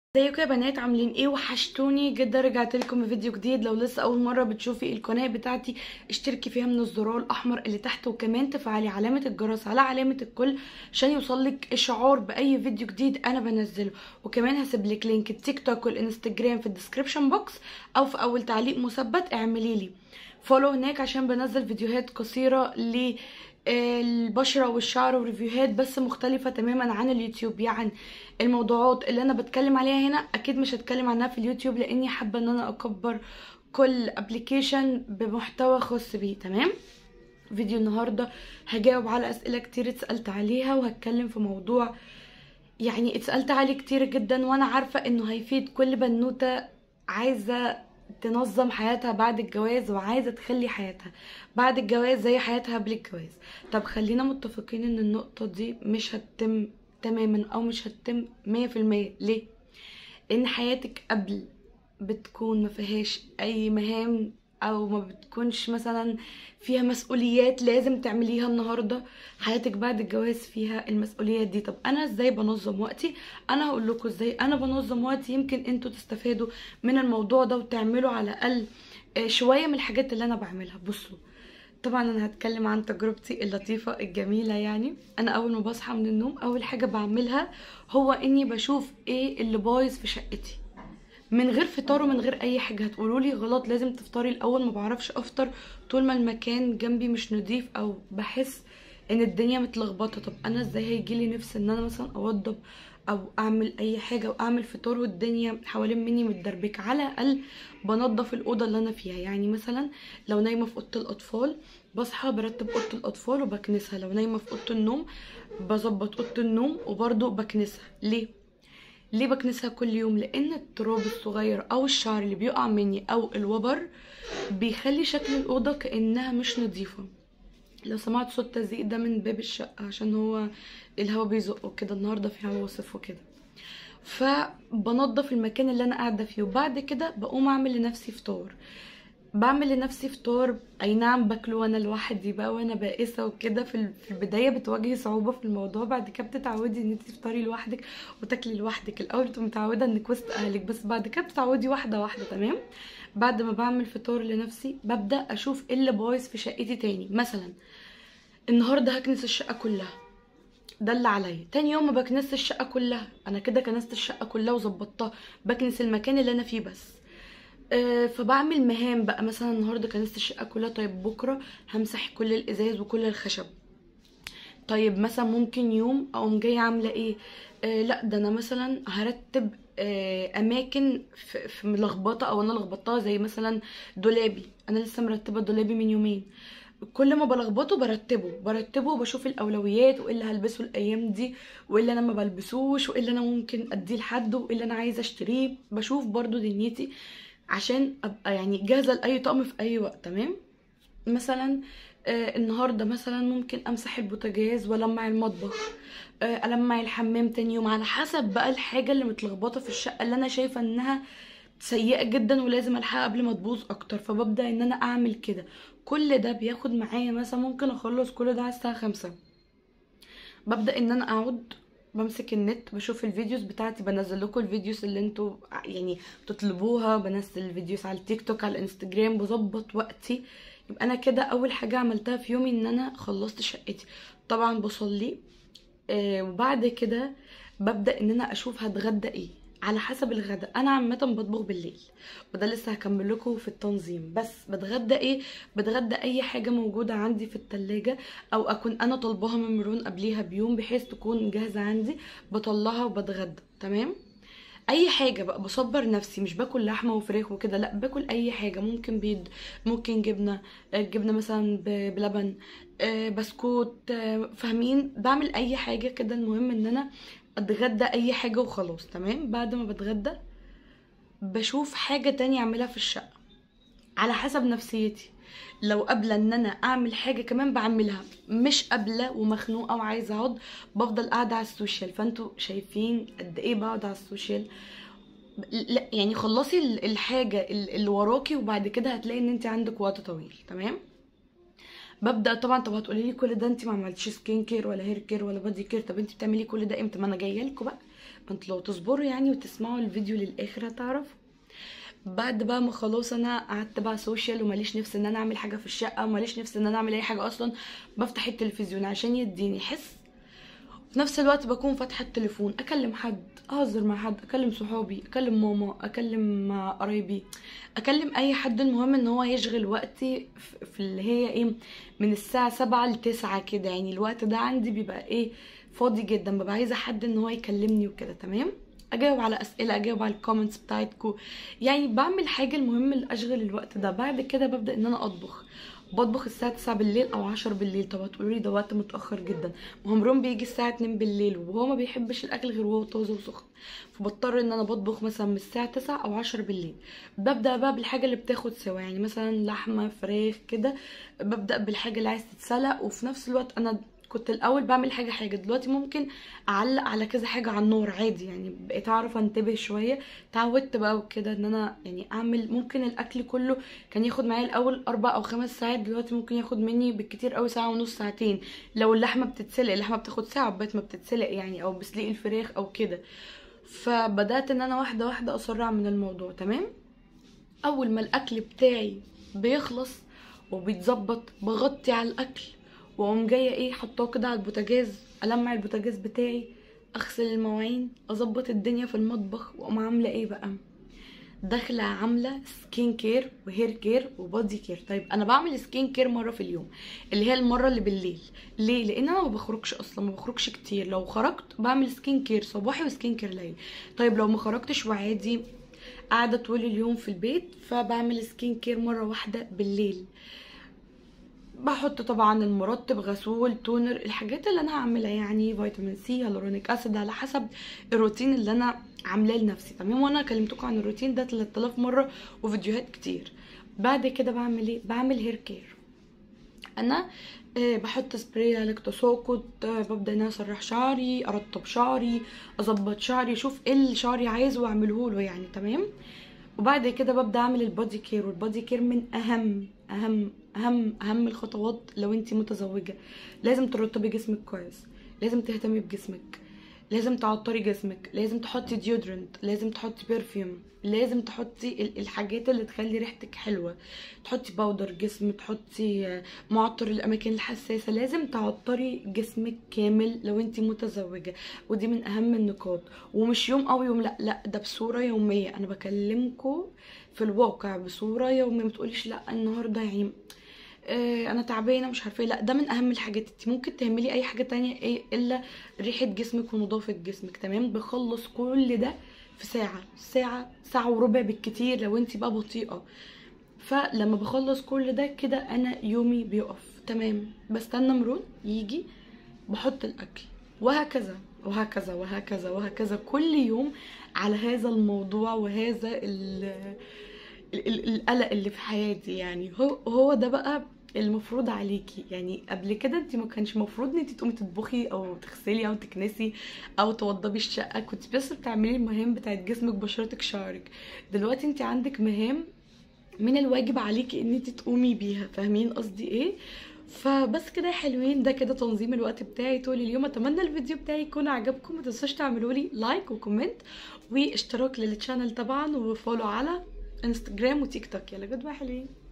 ازيكم يا بنات عاملين ايه وحشتوني جدا رجعت لكم بفيديو جديد لو لسه اول مره بتشوفي القناه بتاعتي اشتركي فيها من الزرار الاحمر اللي تحت وكمان تفعلي علامه الجرس على علامه الكل عشان يوصلك اشعار باي فيديو جديد انا بنزله وكمان هسيب لك لينك التيك توك والانستجرام في الديسكربشن بوكس او في اول تعليق مثبت اعملي لي فولو هناك عشان بنزل فيديوهات قصيره ل البشرة والشعر وريفيوهات بس مختلفة تماما عن اليوتيوب يعني الموضوعات اللي انا بتكلم عليها هنا اكيد مش هتكلم عنها في اليوتيوب لاني حابة ان انا اكبر كل ابلكيشن بمحتوى خاص بيه تمام فيديو النهاردة هجاوب على اسئلة كتير اتسألت عليها وهتكلم في موضوع يعني اتسألت عليه كتير جدا وانا عارفة انه هيفيد كل بنوتة عايزة تنظم حياتها بعد الجواز وعايزه تخلي حياتها بعد الجواز زي حياتها قبل الجواز طب خلينا متفقين ان النقطه دي مش هتتم تماما او مش هتتم مية في المية ليه لان حياتك قبل بتكون ما فيهاش اي مهام او ما بتكونش مثلا فيها مسؤوليات لازم تعمليها النهارده حياتك بعد الجواز فيها المسؤوليات دي طب انا ازاي بنظم وقتي انا هقول لكم ازاي انا بنظم وقتي يمكن انتوا تستفادوا من الموضوع ده وتعملوا على الاقل شويه من الحاجات اللي انا بعملها بصوا طبعا انا هتكلم عن تجربتي اللطيفه الجميله يعني انا اول ما بصحى من النوم اول حاجه بعملها هو اني بشوف ايه اللي بايظ في شقتي من غير فطار ومن غير اي حاجه هتقولوا لي غلط لازم تفطري الاول ما بعرفش افطر طول ما المكان جنبي مش نضيف او بحس ان الدنيا متلخبطه طب انا ازاي هيجيلي نفس ان انا مثلا اوضب او اعمل اي حاجه او اعمل فطار والدنيا حوالين مني متدربكه على الاقل بنضف الاوضه اللي انا فيها يعني مثلا لو نايمه في اوضه الاطفال بصحى برتب اوضه الاطفال وبكنسها لو نايمه في اوضه النوم بظبط اوضه النوم وبرده بكنسها ليه ليه بكنسها كل يوم لان التراب الصغير او الشعر اللي بيقع مني او الوبر بيخلي شكل الاوضه كانها مش نظيفه لو سمعت صوت تزيق ده من باب الشقه عشان هو الهوا بيزق وكده النهارده في عواصف وكده فبنضف المكان اللي انا قاعده فيه وبعد كده بقوم اعمل لنفسي فطار بعمل لنفسي فطار اي نعم باكله وانا لوحدي بقى وانا بائسه وكده في في البدايه بتواجهي صعوبه في الموضوع بعد كده بتتعودي ان انت تفطري لوحدك وتاكلي لوحدك الاول بتبقي متعوده انك وسط اهلك بس بعد كده بتتعودي واحده واحده تمام بعد ما بعمل فطار لنفسي ببدا اشوف ايه اللي بايظ في شقتي تاني مثلا النهارده هكنس الشقه كلها ده اللي عليا تاني يوم ما بكنس الشقه كلها انا كده كنست الشقه كلها وظبطتها بكنس المكان اللي انا فيه بس أه فبعمل مهام بقى مثلا النهارده كنست الشقه كلها طيب بكره همسح كل الازاز وكل الخشب طيب مثلا ممكن يوم اقوم جايه عامله ايه أه لا ده انا مثلا هرتب أه اماكن في, في ملخبطه او انا لخبطتها زي مثلا دولابي انا لسه مرتبه دولابي من يومين كل ما بلخبطه برتبه برتبه وبشوف الاولويات وايه اللي هلبسه الايام دي وايه اللي انا ما بلبسوش وايه اللي انا ممكن اديه لحد وايه اللي انا عايزه اشتريه بشوف برضو دنيتي عشان ابقى يعني جاهزه لاي طقم في اي وقت تمام مثلا آه النهارده مثلا ممكن امسح البوتاجاز والمع المطبخ آه المع الحمام تاني يوم على حسب بقى الحاجه اللي متلخبطه في الشقه اللي انا شايفه انها سيئه جدا ولازم الحقها قبل ما تبوظ اكتر فببدا ان انا اعمل كده كل ده بياخد معايا مثلا ممكن اخلص كل ده على الساعه خمسة ببدا ان انا اقعد بمسك النت بشوف الفيديوز بتاعتي بنزل لكم الفيديوز اللي انتوا يعني بتطلبوها بنزل الفيديوز على التيك توك على الانستجرام بظبط وقتي يبقى انا كده اول حاجه عملتها في يومي ان انا خلصت شقتي طبعا بصلي آه وبعد كده ببدا ان انا اشوف هتغدى ايه على حسب الغدا انا عامه بطبخ بالليل وده لسه هكمل لكم في التنظيم بس بتغدى ايه بتغدى اي حاجه موجوده عندي في التلاجة او اكون انا طالباها من مرون قبليها بيوم بحيث تكون جاهزه عندي بطلعها وبتغدى تمام اي حاجه بقى بصبر نفسي مش باكل لحمه وفراخ وكده لا باكل اي حاجه ممكن بيض ممكن جبنه جبنه مثلا بلبن بسكوت فاهمين بعمل اي حاجه كده المهم ان انا اتغدى اي حاجه وخلاص تمام بعد ما بتغدى بشوف حاجه تانية اعملها في الشقه على حسب نفسيتي لو قابله ان انا اعمل حاجه كمان بعملها مش قابله ومخنوقه وعايزه اقعد بفضل قاعده على السوشيال فانتوا شايفين قد ايه بقعد على السوشيال لا يعني خلصي الحاجه اللي وراكي وبعد كده هتلاقي ان انت عندك وقت طويل تمام ببدا طبعا طب هتقولي لي كل ده انت ما عملتيش سكين كير ولا هير كير ولا بادي كير طب انت بتعملي كل ده امتى ما انا جايه لكم بقى ما انتوا لو تصبروا يعني وتسمعوا الفيديو للاخر هتعرفوا بعد بقى ما خلاص انا قعدت بقى سوشيال وماليش نفس ان انا اعمل حاجه في الشقه وماليش نفس ان انا اعمل اي حاجه اصلا بفتح التلفزيون عشان يديني حس في نفس الوقت بكون فاتحه التليفون اكلم حد اهزر مع حد اكلم صحابي اكلم ماما اكلم قرايبي اكلم اي حد المهم ان هو يشغل وقتي في في اللي هي ايه من الساعه سبعة لتسعة كده يعني الوقت ده عندي بيبقى ايه فاضي جدا ببقى عايزه حد ان هو يكلمني وكده تمام اجاوب على اسئله اجاوب على الكومنتس بتاعتكم يعني بعمل حاجه المهم اللي اشغل الوقت ده بعد كده ببدا ان انا اطبخ بطبخ الساعة 9 بالليل أو 10 بالليل طب هتقولوا لي ده وقت متأخر جدا ما هو مروان بيجي الساعة 2 بالليل وهو ما بيحبش الأكل غير وهو طازة وسخن فبضطر إن أنا بطبخ مثلا من الساعة 9 أو 10 بالليل ببدأ بقى بالحاجة اللي بتاخد سوا يعني مثلا لحمة فراخ كده ببدأ بالحاجة اللي عايز تتسلق وفي نفس الوقت أنا كنت الاول بعمل حاجه حاجه دلوقتي ممكن اعلق على كذا حاجه على النار عادي يعني بقيت اعرف انتبه شويه اتعودت بقى وكده ان انا يعني اعمل ممكن الاكل كله كان ياخد معايا الاول اربع او خمس ساعات دلوقتي ممكن ياخد مني بالكتير قوي ساعه ونص ساعتين لو اللحمه بتتسلق اللحمه بتاخد ساعه عقبال ما بتتسلق يعني او بسلق الفراخ او كده فبدات ان انا واحده واحده اسرع من الموضوع تمام اول ما الاكل بتاعي بيخلص وبيتظبط بغطي على الاكل واقوم جايه ايه حطاه كده على البوتاجاز المع البوتاجاز بتاعي اغسل المواعين اظبط الدنيا في المطبخ واقوم عامله ايه بقى داخله عامله سكين كير وهير كير وبادي كير طيب انا بعمل سكين كير مره في اليوم اللي هي المره اللي بالليل ليه لان انا ما بخرجش اصلا ما بخرجش كتير لو خرجت بعمل سكين كير صباحي وسكين كير ليل طيب لو ما خرجتش وعادي قاعده طول اليوم في البيت فبعمل سكين كير مره واحده بالليل بحط طبعا المرطب غسول تونر الحاجات اللي انا هعملها يعني فيتامين سي هيالورونيك اسيد على حسب الروتين اللي انا عاملاه لنفسي تمام وانا كلمتكم عن الروتين ده 3000 مره وفيديوهات كتير بعد كده بعمل ايه بعمل هير كير انا آه، بحط سبراي علاج تساقط آه، ببدا ان انا اسرح شعري ارطب شعري اظبط شعري اشوف ايه اللي شعري عايزه واعمله له يعني تمام وبعد كده ببدا اعمل البادي كير والبادي كير من اهم اهم اهم اهم الخطوات لو انت متزوجه لازم ترطبي جسمك كويس لازم تهتمي بجسمك لازم تعطري جسمك لازم تحطي ديودرنت لازم تحطي برفيوم لازم تحطي ال- الحاجات اللي تخلي ريحتك حلوه تحطي باودر جسم تحطي آه، معطر الاماكن الحساسه لازم تعطري جسمك كامل لو انت متزوجه ودي من اهم النقاط ومش يوم او يوم لا لا ده بصوره يوميه انا بكلمكم في الواقع بصوره يوميه ما تقوليش لا النهارده يعني آه، انا تعبانه مش عارفه إيه. لا ده من اهم الحاجات انت ممكن تعملي اي حاجه تانية ايه الا ريحه جسمك ونظافه جسمك تمام بخلص كل ده في ساعه ساعه ساعه وربع بالكتير لو انت بقى بطيئه فلما بخلص كل ده كده انا يومي بيقف تمام بستنى مرون يجي بحط الاكل وهكذا وهكذا وهكذا وهكذا كل يوم على هذا الموضوع وهذا ال- ال- ال- القلق اللي في حياتي يعني هو هو ده بقى المفروض عليكي يعني قبل كده انت ما كانش المفروض ان انت تقومي تطبخي او تغسلي او تكنسي او توضبي الشقه كنت بس بتعملي المهام بتاعت جسمك بشرتك شعرك دلوقتي انت عندك مهام من الواجب عليكي ان انت تقومي بيها فاهمين قصدي ايه فبس كده يا حلوين ده كده تنظيم الوقت بتاعي طول اليوم اتمنى الفيديو بتاعي يكون عجبكم ما تنسوش تعملوا لي لايك وكومنت واشتراك للتشانل طبعا وفولو على انستجرام وتيك توك يلا جود باي حلوين